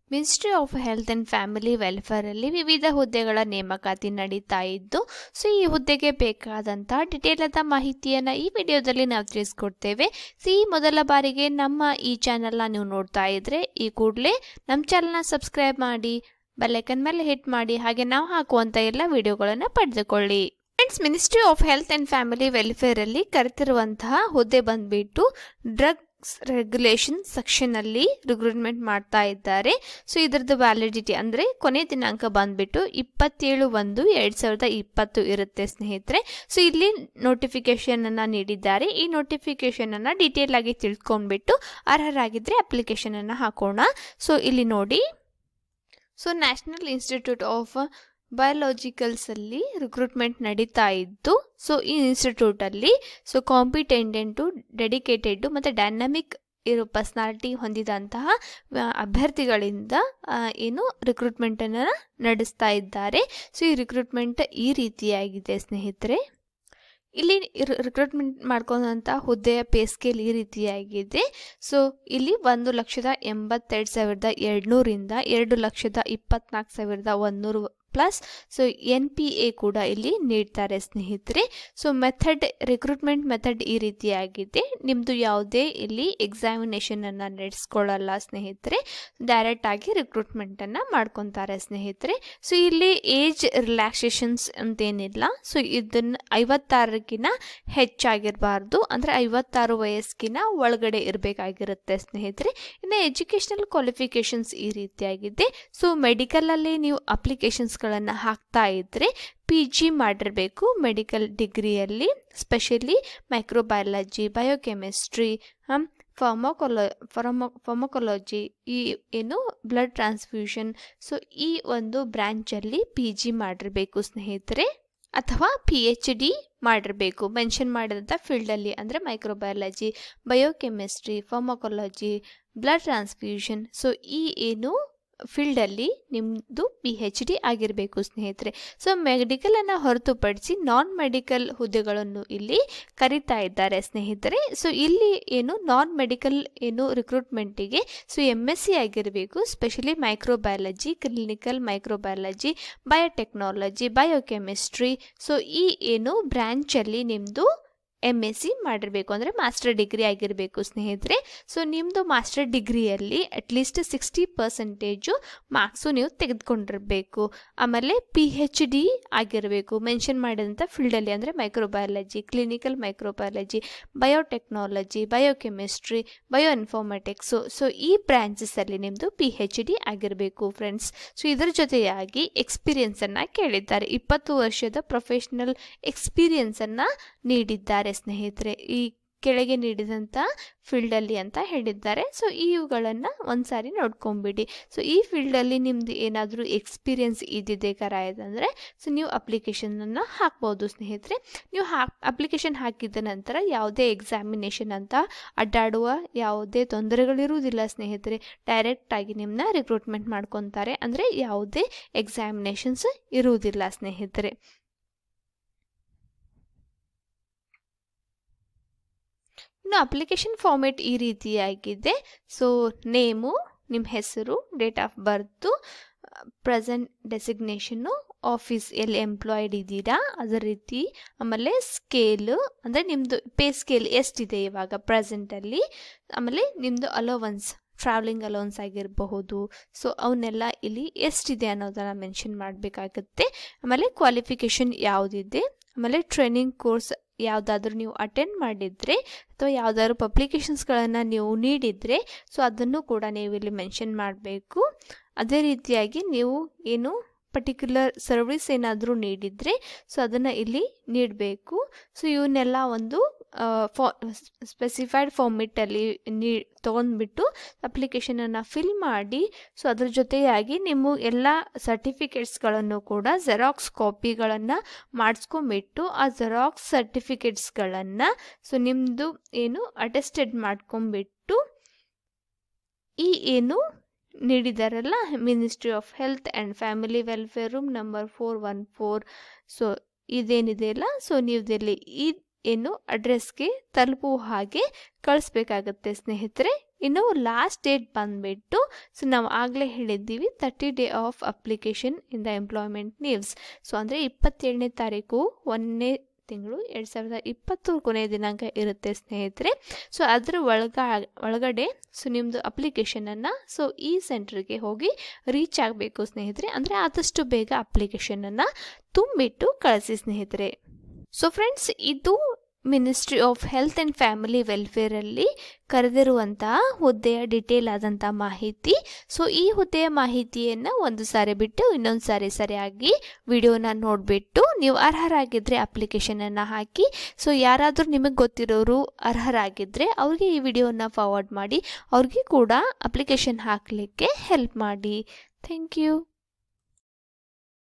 ministry of health and family ವೆಲ್ಫೇರಲ್ಲಿ ವಿವಿಧ ಹುದ್ದೆಗಳ ನೇಮಕಾತಿ ನಡೀತಾ ಇದ್ದು ಸೊ ಈ ಹುದ್ದೆಗೆ ಬೇಕಾದಂತಹ ಡಿಟೇಲ್ ಆದ ಮಾಹಿತಿಯನ್ನು ಈ ವಿಡಿಯೋದಲ್ಲಿ ನಾವು ತಿಳಿಸ್ಕೊಡ್ತೇವೆ ಸೊ ಈ ಮೊದಲ ಬಾರಿಗೆ ನಮ್ಮ ಈ ಚಾನಲ್ನ ನೀವು ನೋಡ್ತಾ ಇದ್ರೆ ಈ ಕೂಡಲೇ ನಮ್ಮ ಚಾನಲ್ನ ಸಬ್ಸ್ಕ್ರೈಬ್ ಮಾಡಿ ಬೆಲ್ಲೈಕನ್ ಮೇಲೆ ಹಿಟ್ ಮಾಡಿ ಹಾಗೆ ನಾವು ಹಾಕುವಂಥ ಎಲ್ಲ ವಿಡಿಯೋಗಳನ್ನು ಪಡೆದುಕೊಳ್ಳಿ friends ministry of health and family ವೆಲ್ಫೇರಲ್ಲಿ ಕರೆತಿರುವಂತಹ ಹುದ್ದೆ ಬಂದ್ಬಿಟ್ಟು ಡ್ರಗ್ಸ್ ರೆಗ್ಯುಲೇಷನ್ ಸೆಕ್ಷನಲ್ಲಿ ರಿಕ್ರೂಟ್ಮೆಂಟ್ ಮಾಡ್ತಾ ಇದ್ದಾರೆ ಸೊ ಇದರದ್ದು ವ್ಯಾಲಿಡಿಟಿ ಅಂದರೆ ಕೊನೆ ದಿನಾಂಕ ಬಂದ್ಬಿಟ್ಟು ಇಪ್ಪತ್ತೇಳು ಒಂದು ಎರಡು ಸಾವಿರದ ಇಪ್ಪತ್ತು ಇರುತ್ತೆ ಸ್ನೇಹಿತರೆ ಸೊ ಇಲ್ಲಿ ನೋಟಿಫಿಕೇಶನನ್ನು ನೀಡಿದ್ದಾರೆ ಈ ನೋಟಿಫಿಕೇಶನನ್ನು ಡೀಟೇಲ್ ಆಗಿ ತಿಳ್ಕೊಂಡ್ಬಿಟ್ಟು ಅರ್ಹರಾಗಿದ್ದರೆ ಅಪ್ಲಿಕೇಶನನ್ನು ಹಾಕೋಣ ಸೊ ಇಲ್ಲಿ ನೋಡಿ ಸೊ ನ್ಯಾಷನಲ್ ಇನ್ಸ್ಟಿಟ್ಯೂಟ್ ಆಫ್ ಬಯೋಲಾಜಿಕಲ್ಸಲ್ಲಿ ರಿಕ್ರೂಟ್ಮೆಂಟ್ ನಡೀತಾ ಇದ್ದು ಸೊ ಈ ಇನ್ಸ್ಟಿಟ್ಯೂಟಲ್ಲಿ ಸೊ ಕಾಂಪಿಟೆಂಡೆಂಟು ಡೆಡಿಕೇಟೆಡ್ ಮತ್ತು ಡೈನಮಿಕ್ ಇರೋ ಪರ್ಸ್ನಾಲಿಟಿ ಹೊಂದಿದಂತಹ ಅಭ್ಯರ್ಥಿಗಳಿಂದ ಏನು ರಿಕ್ರೂಟ್ಮೆಂಟನ್ನು ನಡೆಸ್ತಾ ಇದ್ದಾರೆ ಸೊ ಈ ರಿಕ್ರೂಟ್ಮೆಂಟ್ ಈ ರೀತಿಯಾಗಿದೆ ಸ್ನೇಹಿತರೆ ಇಲ್ಲಿ ರಿಕ್ರೂಟ್ಮೆಂಟ್ ಮಾಡ್ಕೊಂಡಂಥ ಹುದ್ದೆಯ ಪೇ ಸ್ಕೇಲ್ ಈ ರೀತಿಯಾಗಿದೆ ಸೊ ಇಲ್ಲಿ ಒಂದು ಲಕ್ಷದ ಎಂಬತ್ತೆರಡು ಸಾವಿರದ ಎರಡುನೂರಿಂದ ಎರಡು ಲಕ್ಷದ ಇಪ್ಪತ್ನಾಲ್ಕು ಸಾವಿರದ ಒಂದೂರು plus so N P A ಕೂಡ ಇಲ್ಲಿ ನೀಡ್ತಾರೆ ಸ್ನೇಹಿತರೆ ಸೊ ಮೆಥಡ್ ರಿಕ್ರೂಟ್ಮೆಂಟ್ ಮೆಥಡ್ ಈ ರೀತಿಯಾಗಿದೆ ನಿಮ್ಮದು ಯಾವುದೇ ಇಲ್ಲಿ ಎಕ್ಸಾಮಿನೇಷನನ್ನು ನಡೆಸ್ಕೊಳ್ಳಲ್ಲ ಸ್ನೇಹಿತರೆ ಡೈರೆಕ್ಟಾಗಿ ರಿಕ್ರೂಟ್ಮೆಂಟನ್ನು ಮಾಡ್ಕೊತಾರೆ ಸ್ನೇಹಿತರೆ ಸೊ ಇಲ್ಲಿ ಏಜ್ ರಿಲ್ಯಾಕ್ಸೇಷನ್ಸ್ ಅಂತೇನಿಲ್ಲ ಸೊ ಇದನ್ನು ಐವತ್ತಾರಕ್ಕಿಂತ ಹೆಚ್ಚಾಗಿರಬಾರ್ದು ಅಂದರೆ ಐವತ್ತಾರು ವಯಸ್ಸಿನ ಒಳಗಡೆ ಇರಬೇಕಾಗಿರುತ್ತೆ ಸ್ನೇಹಿತರೆ ಇನ್ನು ಎಜುಕೇಷನಲ್ ಕ್ವಾಲಿಫಿಕೇಷನ್ಸ್ ಈ ರೀತಿಯಾಗಿದೆ ಸೊ ಮೆಡಿಕಲಲ್ಲಿ ನೀವು ಅಪ್ಲಿಕೇಶನ್ಸ್ ಗಳನ್ನು ಹಾಕ್ತಾ ಇದ್ದರೆ ಪಿ ಜಿ ಮಾಡಿರಬೇಕು ಮೆಡಿಕಲ್ ಡಿಗ್ರಿಯಲ್ಲಿ ಸ್ಪೆಷಲಿ ಮೈಕ್ರೋಬಯಾಲಜಿ ಬಯೋಕೆಮಿಸ್ಟ್ರಿ ಫಾರ್ಮೊಕೊಲೊ ಫಾರ್ಮೊ ಫಾರ್ಮೊಕೊಲಜಿ ಈ ಏನು ಬ್ಲಡ್ ಟ್ರಾನ್ಸ್ಫ್ಯೂಷನ್ ಸೊ ಈ ಒಂದು ಬ್ರ್ಯಾಂಚಲ್ಲಿ ಪಿ ಜಿ ಮಾಡಿರಬೇಕು ಸ್ನೇಹಿತರೆ ಅಥವಾ ಪಿ ಎಚ್ ಡಿ ಮಾಡಿರಬೇಕು ಮೆನ್ಷನ್ ಮಾಡಿದಂಥ ಫೀಲ್ಡಲ್ಲಿ ಅಂದರೆ microbiology biochemistry pharmacology blood transfusion so ಈ ಏನು ಫೀಲ್ಡಲ್ಲಿ ನಿಮ್ಮದು ಪಿ ಹೆಚ್ ಡಿ ಆಗಿರಬೇಕು ಸ್ನೇಹಿತರೆ ಸೊ ಮೆಡಿಕಲನ್ನು ಹೊರತುಪಡಿಸಿ ನಾನ್ ಮೆಡಿಕಲ್ ಹುದ್ದೆಗಳನ್ನು ಇಲ್ಲಿ ಕರಿತಾ ಇದ್ದಾರೆ ಸ್ನೇಹಿತರೆ ಸೊ ಇಲ್ಲಿ ಏನು ನಾನ್ ಮೆಡಿಕಲ್ ಏನು ರಿಕ್ರೂಟ್ಮೆಂಟಿಗೆ ಸೊ ಎಮ್ ಎಸ್ ಸಿ ಆಗಿರಬೇಕು specially microbiology clinical microbiology biotechnology biochemistry so ಈ ಏನು ಬ್ರ್ಯಾಂಚಲ್ಲಿ ನಿಮ್ಮದು ಎಮ್ ಎಸ್ ಸಿ ಮಾಡಿರಬೇಕು ಅಂದರೆ ಮಾಸ್ಟರ್ ಡಿಗ್ರಿ ಆಗಿರಬೇಕು ಸ್ನೇಹಿತರೆ ಸೊ ನಿಮ್ಮದು ಮಾಸ್ಟರ್ ಡಿಗ್ರಿಯಲ್ಲಿ ಅಟ್ಲೀಸ್ಟ್ ಸಿಕ್ಸ್ಟಿ ಪರ್ಸೆಂಟೇಜು ಮಾರ್ಕ್ಸು ನೀವು ತೆಗೆದುಕೊಂಡಿರಬೇಕು ಆಮೇಲೆ ಪಿ ಹೆಚ್ ಡಿ ಆಗಿರಬೇಕು ಮೆನ್ಷನ್ ಮಾಡಿದಂಥ ಫೀಲ್ಡಲ್ಲಿ ಅಂದರೆ microbiology clinical microbiology biotechnology biochemistry bioinformatics so ಈ ಬ್ರ್ಯಾಂಚಸಲ್ಲಿ ನಿಮ್ಮದು ಪಿ ಹೆಚ್ ಡಿ ಆಗಿರಬೇಕು ಫ್ರೆಂಡ್ಸ್ ಸೊ ಇದರ ಜೊತೆಯಾಗಿ ಎಕ್ಸ್ಪೀರಿಯನ್ಸನ್ನು ಕೇಳಿದ್ದಾರೆ ಇಪ್ಪತ್ತು ವರ್ಷದ ಪ್ರೊಫೆಷ್ನಲ್ ಎಕ್ಸ್ಪೀರಿಯನ್ಸನ್ನು ನೀಡಿದ್ದಾರೆ ಸ್ನೇಹಿತರೆ ಈ ಕೆಳಗೆ ನೀಡಿದಂಥ ಫೀಲ್ಡಲ್ಲಿ ಅಂತ ಹೇಳಿದ್ದಾರೆ ಸೊ ಇವುಗಳನ್ನು ಒಂದು ಸಾರಿ ನೋಡ್ಕೊಂಬಿಡಿ ಸೊ ಈ ಫೀಲ್ಡಲ್ಲಿ ನಿಮ್ಮದು ಏನಾದರೂ ಎಕ್ಸ್ಪೀರಿಯನ್ಸ್ ಇದ್ದಿದೆ ಕರಾಯದಂದರೆ ಸೊ ನೀವು ಅಪ್ಲಿಕೇಶನನ್ನು ಹಾಕ್ಬೋದು ಸ್ನೇಹಿತರೆ ನೀವು ಹಾಕ್ ಅಪ್ಲಿಕೇಶನ್ ಹಾಕಿದ ನಂತರ ಯಾವುದೇ ಎಕ್ಸಾಮಿನೇಷನ್ ಅಂತ ಅಡ್ಡಾಡುವ ಯಾವುದೇ ತೊಂದರೆಗಳಿರುವುದಿಲ್ಲ ಸ್ನೇಹಿತರೆ ಡೈರೆಕ್ಟಾಗಿ ನಿಮ್ಮನ್ನ ರಿಕ್ರೂಟ್ಮೆಂಟ್ ಮಾಡ್ಕೊತಾರೆ ಅಂದರೆ ಯಾವುದೇ ಎಕ್ಸಾಮಿನೇಷನ್ಸ್ ಇರುವುದಿಲ್ಲ ಸ್ನೇಹಿತರೆ ಇನ್ನು ಅಪ್ಲಿಕೇಶನ್ ಫಾರ್ಮೇಟ್ ಈ ರೀತಿಯಾಗಿದೆ ಸೊ ನೇಮು ನಿಮ್ಮ ಹೆಸರು date of birth present designation office ಎಲ್ಲಿ ಎಂಪ್ಲಾಯ್ಡ್ ಇದ್ದೀರಾ ಅದೇ ರೀತಿ ಆಮೇಲೆ ಸ್ಕೇಲು ಅಂದರೆ ನಿಮ್ಮದು ಪೇ ಸ್ಕೇಲ್ ಎಷ್ಟಿದೆ ಇವಾಗ ಪ್ರೆಸೆಂಟಲ್ಲಿ ಆಮೇಲೆ ನಿಮ್ಮದು ಅಲೋವನ್ಸ್ ಟ್ರಾವೆಲಿಂಗ್ ಅಲೋನ್ಸ್ ಆಗಿರಬಹುದು ಸೊ ಅವನ್ನೆಲ್ಲ ಇಲ್ಲಿ ಎಷ್ಟಿದೆ ಅನ್ನೋದನ್ನು ಮೆನ್ಷನ್ ಮಾಡಬೇಕಾಗತ್ತೆ ಆಮೇಲೆ ಕ್ವಾಲಿಫಿಕೇಷನ್ ಯಾವುದಿದೆ ಆಮೇಲೆ ಟ್ರೈನಿಂಗ್ ಕೋರ್ಸ್ ಯಾವುದಾದ್ರೂ ನೀವು ಅಟೆಂಡ್ ಮಾಡಿದರೆ ಅಥವಾ ಯಾವುದಾದ್ರು ಪಬ್ಲಿಕೇಶನ್ಸ್ಗಳನ್ನು ನೀವು ನೀಡಿದರೆ ಸೊ ಅದನ್ನು ಕೂಡ ನೀವು ಇಲ್ಲಿ ಮೆನ್ಷನ್ ಮಾಡಬೇಕು ಅದೇ ರೀತಿಯಾಗಿ ನೀವು ಏನು ಪರ್ಟಿಕ್ಯುಲರ್ ಸರ್ವಿಸ್ ಏನಾದರೂ ನೀಡಿದರೆ ಸೊ ಅದನ್ನು ಇಲ್ಲಿ ನೀಡಬೇಕು ಸೊ ಇವನ್ನೆಲ್ಲ ಒಂದು ಫಾ ಸ್ಪೆಸಿಫೈಡ್ ಫಾರ್ಮೆಟಲ್ಲಿ ನೀ ತೊಗೊಂಡ್ಬಿಟ್ಟು ಅಪ್ಲಿಕೇಶನನ್ನು ಫಿಲ್ ಮಾಡಿ ಸೊ ಅದ್ರ ಜೊತೆಯಾಗಿ ನಿಮ್ಮ ಎಲ್ಲ ಸರ್ಟಿಫಿಕೇಟ್ಸ್ಗಳನ್ನು ಕೂಡ ಜೆರಾಕ್ಸ್ ಕಾಪಿಗಳನ್ನು ಮಾಡಿಸ್ಕೊಂಬಿಟ್ಟು ಆ ಜೆರಾಕ್ಸ್ ಸರ್ಟಿಫಿಕೇಟ್ಸ್ಗಳನ್ನು ಸೊ ನಿಮ್ಮದು ಏನು ಅಟೆಸ್ಟೆಡ್ ಮಾಡ್ಕೊಂಬಿಟ್ಟು ಈ ಏನು ನೀಡಿದಾರಲ್ಲ ministry of health and family welfare room number four one four so ಇದೇನಿದೆಯಲ್ಲ ಸೊ ನೀವುದಲ್ಲಿ ಈ ಏನು ಅಡ್ರೆಸ್ಗೆ ತಲುಪುವ ಹಾಗೆ ಕಳಿಸ್ಬೇಕಾಗತ್ತೆ ಸ್ನೇಹಿತರೆ ಇನ್ನು ಲಾಸ್ಟ್ ಡೇಟ್ ಬಂದುಬಿಟ್ಟು ಸೊ ನಾವು ಆಗಲೇ ಹೇಳಿದ್ದೀವಿ thirty day of application in the employment news so ಅಂದರೆ ಇಪ್ಪತ್ತೇಳನೇ ತಾರೀಕು ಒಂದನೇ ತಿಂಗಳು ಎರಡು ಸಾವಿರದ ಇಪ್ಪತ್ತು ಕೊನೆಯ ದಿನಾಂಕ ಇರುತ್ತೆ ಸ್ನೇಹಿತರೆ ಸೊ ಅದರ ಒಳಗ ಒಳಗಡೆ ಸೊ ನಿಮ್ಮದು ಅಪ್ಲಿಕೇಶನನ್ನು ಸೊ ಈ ಸೆಂಟ್ರಿಗೆ ಹೋಗಿ ರೀಚ್ ಆಗಬೇಕು ಸ್ನೇಹಿತರೆ ಅಂದರೆ ಆದಷ್ಟು ಬೇಗ ಅಪ್ಲಿಕೇಶನನ್ನು ತುಂಬಿಟ್ಟು ಕಳಿಸಿ ಸ್ನೇಹಿತರೆ ಸೊ ಫ್ರೆಂಡ್ಸ್ ಇದು ministry of health and family ವೆಲ್ಫೇರಲ್ಲಿ ಕರೆದಿರುವಂತಹ ಹುದ್ದೆಯ ಡಿಟೇಲ್ ಆದಂಥ ಮಾಹಿತಿ ಸೊ ಈ ಹುದ್ದೆಯ ಮಾಹಿತಿಯನ್ನು ಒಂದು ಸಾರಿ ಬಿಟ್ಟು ಇನ್ನೊಂದು ಸಾರಿ ಸರಿಯಾಗಿ ವಿಡಿಯೋನ ನೋಡಿಬಿಟ್ಟು ನೀವು ಅರ್ಹರಾಗಿದ್ದರೆ ಅಪ್ಲಿಕೇಶನನ್ನು ಹಾಕಿ ಸೊ ಯಾರಾದರೂ ನಿಮಗೆ ಗೊತ್ತಿರೋರು ಅರ್ಹರಾಗಿದ್ದರೆ ಅವ್ರಿಗೆ ಈ ವಿಡಿಯೋನ ಫಾರ್ವರ್ಡ್ ಮಾಡಿ ಅವ್ರಿಗೆ ಕೂಡ ಅಪ್ಲಿಕೇಶನ್ ಹಾಕಲಿಕ್ಕೆ ಹೆಲ್ಪ್ ಮಾಡಿ ಥ್ಯಾಂಕ್ ಯು